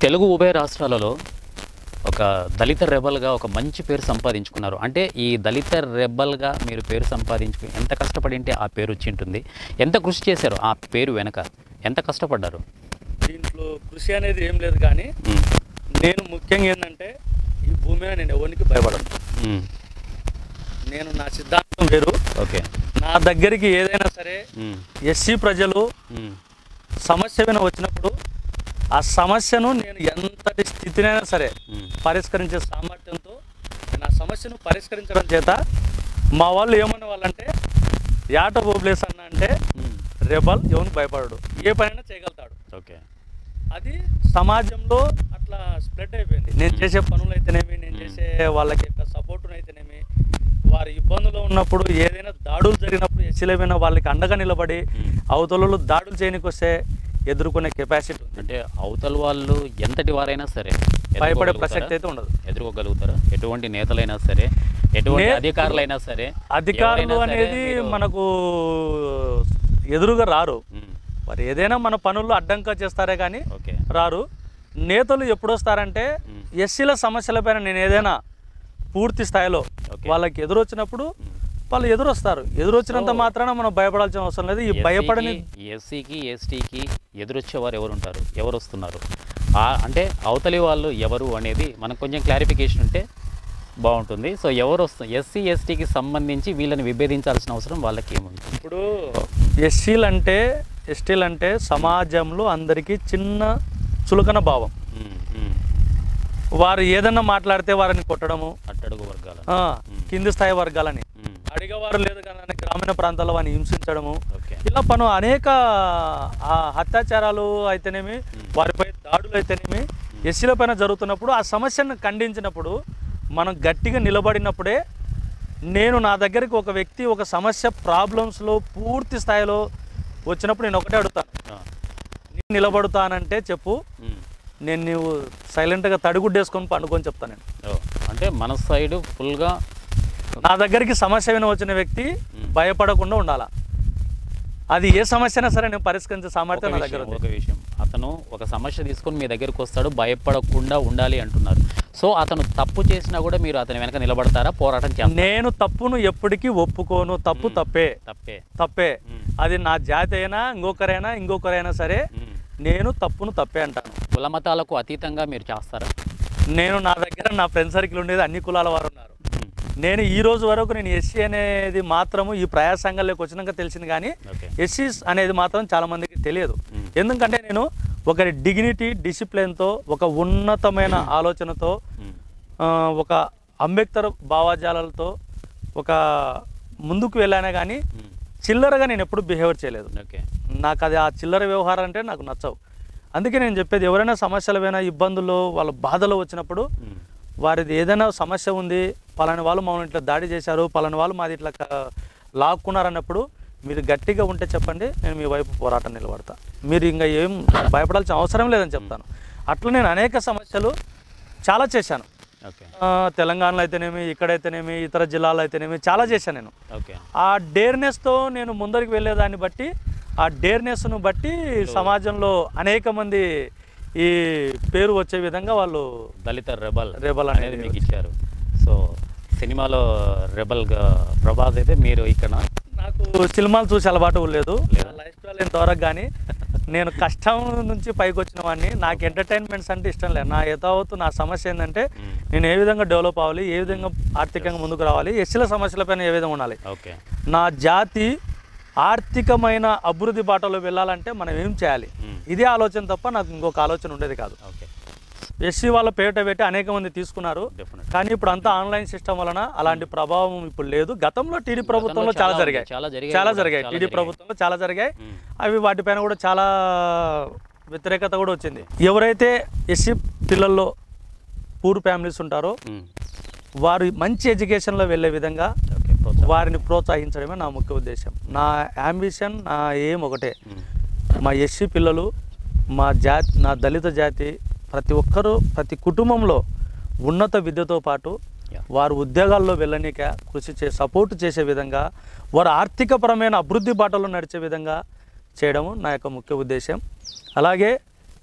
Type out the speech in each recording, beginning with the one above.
తెలుగు ఉభయ రాష్ట్రాలలో ఒక దళిత రెబల్గా ఒక మంచి పేరు సంపాదించుకున్నారు అంటే ఈ దళిత రెబల్గా మీరు పేరు సంపాదించుకుని ఎంత కష్టపడి ఉంటే ఆ పేరు వచ్చి ఉంటుంది ఎంత కృషి చేశారు ఆ పేరు వెనక ఎంత కష్టపడ్డారు దీంట్లో కృషి అనేది ఏం లేదు కానీ మ్మ్. నేను ముఖ్యంగా ఏంటంటే ఈ భూమి మీద నేను ఎవరికి భయపడను మ్మ్. నేను నా సిద్ధాంతం వేరు ఓకే నా దగ్గరికి ఏదైనా సరే మ్మ్. ఎస్సీ ప్రజలు మ్మ్. సమస్య విన వచ్చినప్పుడు ఆ సమస్యను నేను ఎంతటి స్థితినైనా సరే మ్మ్. పరిష్కరించే సామర్థ్యంతో నేను ఆ సమస్యను పరిష్కరించడం చేత మా వాళ్ళు ఏమనే వాళ్ళంటే యాట బోబ్లేస్ అన్న అంటే మ్మ్. రెబల్ ఎవరికి భయపడడు ఏ పనైనా చేయగలుగుతాడు ఓకే అది సమాజంలో అట్లా స్ప్రెడ్ అయిపోయింది నేను చేసే పనులు అయితేనేమి నేను చేసే వాళ్ళకి యొక్క సపోర్ట్ అయితేనేమి వారి ఇబ్బందులు ఉన్నప్పుడు ఏదైనా దాడులు జరిగినప్పుడు ఎస్సీల మీద వాళ్ళకి అండగా నిలబడి మ్మ్. అవతలలో దాడులు చేయడానికి వస్తే ఎదుర్కొనే కెపాసిటీ ఉంది అంటే అవతల వాళ్ళు ఎంతటి వారైనా సరే భయపడే ఎదుర్కోగలుగుతారా? ప్రసక్తి అయితే ఉండదు ఎదుర్కోగలుగుతారా ఎటువంటి నేతలైనా సరే ఎటువంటి నే- అధికారులైనా సరే అధికారులు ఎవరైనా సరే అనేది మీరు- మనకు ఎదురుగా రారు మ్మ్. మరి ఏదైనా మన పనుల్లో అడ్డంగా చేస్తారే కానీ ఓకే రారు నేతలు ఎప్పుడు వస్తారంటే మ్మ్. ఎస్సీల సమస్యలపైన నేను ఏదైనా పూర్తి స్థాయిలో ఓకే. వాళ్ళకి ఎదురొచ్చినప్పుడు మ్మ్. వాళ్ళు ఎదురొస్తారు ఎదురొచ్చినంత సో- మాత్రాన మనం భయపడాల్సిన అవసరం లేదు ఈ భయపడని ఎస్సీకి ఎస్టీకి ఎదురొచ్చేవారు ఎవరు ఉంటారు ఎవరు వస్తున్నారు ఆ అంటే అవతలి వాళ్ళు ఎవరు అనేది మనకు కొంచెం క్లారిఫికేషన్ ఉంటే బాగుంటుంది సో ఎవరు వస్తారు ఎస్సీ ఎస్టీకి సంబంధించి వీళ్ళని విభేదించాల్సిన అవసరం వాళ్ళకి ఏముంది ఇప్పుడు ఎస్సీలు అంటే ఎస్టీలు అంటే సమాజంలో అందరికీ చిన్న చులకన భావం మ్మ్. మ్మ్. వారు ఏదన్నా మాట్లాడితే వారిని కొట్టడము అట్టడుగు వర్గాల ఆ, కింది స్థాయి వర్గాలని మ్మ్. అడిగేవారు లేదు కానీ గ్రామీణ ప్రాంతాల్లో వారిని హింసించడము ఓకే ఇలా పను అనేక ఆ, అత్యాచారాలు అయితేనేమి వారిపై దాడులు అయితేనేమి ఎస్సీల పైన జరుగుతున్నప్పుడు ఆ సమస్యను ఖండించినప్పుడు మనం గట్టిగా నిలబడినప్పుడే నేను నా దగ్గరికి ఒక వ్యక్తి ఒక సమస్య ప్రాబ్లమ్స్లో పూర్తి స్థాయిలో వచ్చినప్పుడు నేను ఒకటే అడుగుతాను ఆ. నేను నిలబడుతానంటే చెప్పు మ్మ్. నేను నీవు సైలెంట్గా తడిగుడ్డేసుకొని పండుకొని చెప్తాను నేను ఓ. అంటే మన సైడ్ ఫుల్గా నా దగ్గరికి సమస్య విన వచ్చిన వ్యక్తి భయపడకుండా ఉండాలా అది ఏ సమస్య అయినా సరే నేను పరిష్కరించే ఒక సామర్థ్యం నా దగ్గర విషయం, ఉంది ఒక విషయం అతను ఒక సమస్య తీసుకొని మీ దగ్గరికి వస్తాడు భయపడకుండా ఉండాలి అంటున్నారు సో అతను తప్పు చేసినా కూడా మీరు అతని వెనక నిలబడతారా పోరాటం చేస్తారు నేను తప్పును ఎప్పటికీ ఒప్పుకోను తప్పు తప్పే తప్పే తప్పే మ్మ్. అది నా జాతి అయినా ఇంకొకరైనా ఇంకొకరైనా సరే మ్మ్. నేను తప్పును తప్పే అంటాను కుల మతాలకు అతీతంగా మీరు చేస్తారా నేను నా దగ్గర నా ఫ్రెండ్ సర్కిల్ ఉండేది అన్ని కులాల వారు ఉన్నారు మ్మ్. నేను ఈ రోజు వరకు నేను ఎస్సీ అనేది మాత్రము ఈ ప్రయాస సంఘాల్లోకి వచ్చినాక తెలిసింది కానీ ఓకే ఎస్సీస్ అనేది మాత్రం చాలా మందికి తెలియదు మ్మ్. ఎందుకంటే నేను ఒకరి డిగ్నిటీ డిసిప్లిన్తో ఒక ఉన్నతమైన ఆలోచనతో మ్మ్. ఆ, ఒక అంబేద్కర్ భావాజాలతో ఒక ముందుకు వెళ్ళానే కానీ మ్మ్. చిల్లరగా నేను ఎప్పుడు బిహేవ్ చేయలేదు ఓకే నాకు అది ఆ చిల్లర వ్యవహారం అంటే నాకు నచ్చవు అందుకే నేను చెప్పేది ఎవరైనా సమస్యలమైనా ఇబ్బందుల్లో వాళ్ళ బాధలో వచ్చినప్పుడు మ్మ్. వారిది ఏదైనా సమస్య ఉంది పలాని వాళ్ళు మమ్మల్ని ఇట్లా దాడి చేశారు పలాని వాళ్ళు మాది ఇట్లా క- లాక్కున్నారన్నప్పుడు మీరు గట్టిగా ఉంటే చెప్పండి నేను మీ వైపు పోరాటం నిలబడతా మీరు ఇంకా ఏం భయపడాల్సిన అవసరం లేదని చెప్తాను అట్లా నేను అనేక సమస్యలు చాలా చేశాను ఓకే ఆ, తెలంగాణలో అయితేనేమి ఇక్కడైతేనేమి ఇతర జిల్లాలో అయితేనేమి చాలా చేశాను నేను ఓకే ఆ డేర్నెస్తో నేను ముందరికి వెళ్ళేదాన్ని బట్టి ఆ డేర్నెస్ను బట్టి సమాజంగా అనేక మంది ఈ పేరు వచ్చే విధంగా వాళ్ళు దళిత రెబల్ రెబల్ అనేది అనేది మీకు ఇచ్చారు సో సినిమాలో రెబల్గా ప్రభాస్ అయితే మీరు ఇక్కడ నాకు సినిమాలు చూసి అలవాటు లేదు లైఫ్ స్టైల్ ఇంతవరకు కానీ నేను కష్టం నుంచి పైకి వచ్చిన వాడిని నాకు ఎంటర్టైన్మెంట్స్ అంటే ఇష్టం లేదు నా యథావత్తు నా సమస్య ఏంటంటే మ్మ్. నేను ఏ విధంగా డెవలప్ అవ్వాలి ఏ విధంగా ఆర్థికంగా ముందుకు రావాలి ఎస్సీల సమస్యలపైన ఏ విధంగా ఉండాలి ఓకే నా జాతి ఆర్థికమైన అభివృద్ధి బాటలో వెళ్ళాలంటే మనం ఏం చేయాలి మ్మ్. ఇదే ఆలోచన తప్ప నాకు ఇంకొక ఆలోచన ఉండేది కాదు ఓకే ఎస్సీ వాళ్ళ పేట పెట్టి అనేక మంది తీసుకున్నారు డెఫినెట్ కానీ ఇప్పుడు అంతా ఆన్లైన్ సిస్టమ్ వలన అలాంటి ప్రభావం ఇప్పుడు లేదు గతంలో టీడీ ప్రభుత్వంలో చాలా చాలా జరిగాయి చాలా జరిగాయి చాలా కూడా, జరిగాయి చాలా టీడీ జరిగాయి. ప్రభుత్వంలో చాలా జరిగాయి మ్మ్. అవి వాటిపైన కూడా చాలా వ్యతిరేకత కూడా వచ్చింది ఎవరైతే ఎస్సీ పిల్లల్లో పూర్ ఫ్యామిలీస్ ఉంటారో మ్మ్. వారు మంచి ఎడ్యుకేషన్లో వెళ్ళే విధంగా ఓకే ప్రోత్సాహం వారిని ప్రోత్సహించడమే నా ముఖ్య ఉద్దేశం నా అంబిషన్ నా ఏం ఒకటే మ్మ్. మా ఎస్సీ పిల్లలు మా జాతి నా దళిత జాతి ప్రతి ఒక్కరూ ప్రతి కుటుంబంలో ఉన్నత విద్యతో పాటు Yeah. వారు ఉద్యోగాల్లో వెళ్ళనీక కృషి చే సపోర్ట్ చేసే విధంగా వారు ఆర్థికపరమైన అభివృద్ధి బాటలో నడిచే విధంగా చేయడము నా యొక్క ముఖ్య ఉద్దేశం అలాగే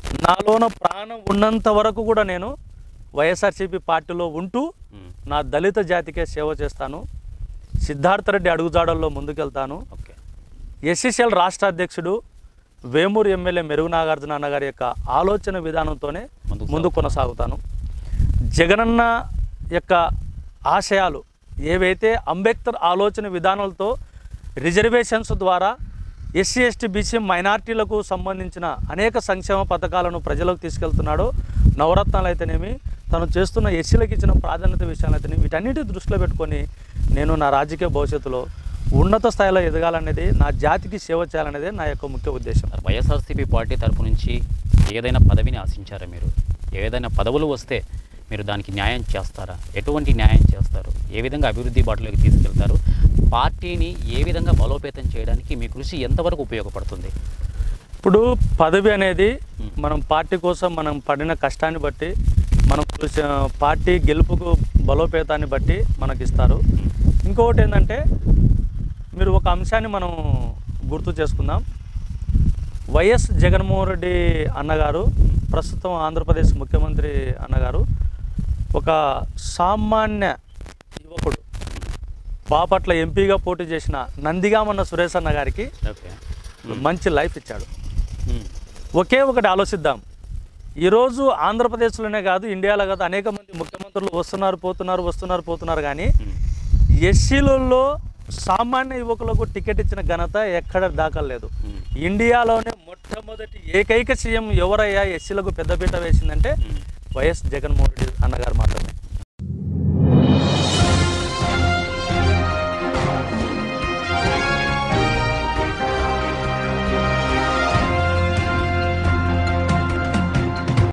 నాలోన ప్రాణం ఉన్నంత వరకు కూడా నేను వైఎస్ఆర్సీపీ పార్టీలో ఉంటూ ఉమ్, నా దళిత జాతికే సేవ చేస్తాను సిద్ధార్థ రెడ్డి అడుగుజాడల్లో ముందుకెళ్తాను ఓకే ఎస్సీసీఎల్ రాష్ట్ర అధ్యక్షుడు వేమూరు ఎమ్మెల్యే మెరుగు నాగార్జున అన్న గారి యొక్క ఆలోచన విధానంతోనే ముందుకు ముందు కొనసాగుతాను జగనన్న యొక్క ఆశయాలు ఏవైతే అంబేద్కర్ ఆలోచన విధానాలతో రిజర్వేషన్స్ ద్వారా ఎస్సీ ఎస్టీ బీసీ మైనార్టీలకు సంబంధించిన అనేక సంక్షేమ పథకాలను ప్రజలకు తీసుకెళ్తున్నాడో నవరత్నాలు అయితేనేమి తను చేస్తున్న ఎస్సీలకు ఇచ్చిన ప్రాధాన్యత విషయాలు అయితేనేమి వీటన్నిటి దృష్టిలో పెట్టుకొని నేను నా రాజకీయ భవిష్యత్తులో ఉన్నత స్థాయిలో ఎదగాలనేది నా జాతికి సేవ చేయాలనేది నా యొక్క ముఖ్య ఉద్దేశం మరి వైఎస్ఆర్సీపీ పార్టీ తరపు నుంచి ఏదైనా పదవిని ఆశించారా మీరు ఏదైనా పదవులు వస్తే మీరు దానికి న్యాయం చేస్తారా ఎటువంటి న్యాయం చేస్తారు ఏ విధంగా అభివృద్ధి బాటలోకి తీసుకెళ్తారు పార్టీని ఏ విధంగా బలోపేతం చేయడానికి మీ కృషి ఎంతవరకు ఉపయోగపడుతుంది ఇప్పుడు పదవి అనేది మనం పార్టీ కోసం మనం పడిన కష్టాన్ని బట్టి మనం కృషి పార్టీ గెలుపుకు బలోపేతాన్ని బట్టి మనకి ఇస్తారు ఇంకొకటి ఏంటంటే మీరు ఒక అంశాన్ని మనం గుర్తు చేసుకుందాం వైఎస్ జగన్మోహన్ రెడ్డి అన్నగారు ప్రస్తుతం ఆంధ్రప్రదేశ్ ముఖ్యమంత్రి అన్నగారు ఒక సామాన్య యువకుడు బాపట్ల ఎంపీగా పోటీ చేసిన నందిగామన్న సురేష్ అన్న గారికి ఓకే మంచి లైఫ్ ఇచ్చాడు ఒకే ఒకటి ఆలోచిద్దాం ఈరోజు ఆంధ్రప్రదేశ్లోనే కాదు ఇండియాలో కాదు అనేక మంది ముఖ్యమంత్రులు వస్తున్నారు పోతున్నారు వస్తున్నారు పోతున్నారు కానీ ఎస్సీలలో సామాన్య యువకులకు టికెట్ ఇచ్చిన ఘనత ఎక్కడ దాఖలేదు ఇండియాలోనే మొట్టమొదటి ఏకైక సీఎం ఎవరయ్యా ఎస్సీలకు పెద్దపీట వేసిందంటే వైఎస్ జగన్మోహన్ రెడ్డి అన్నగారు మాత్రమే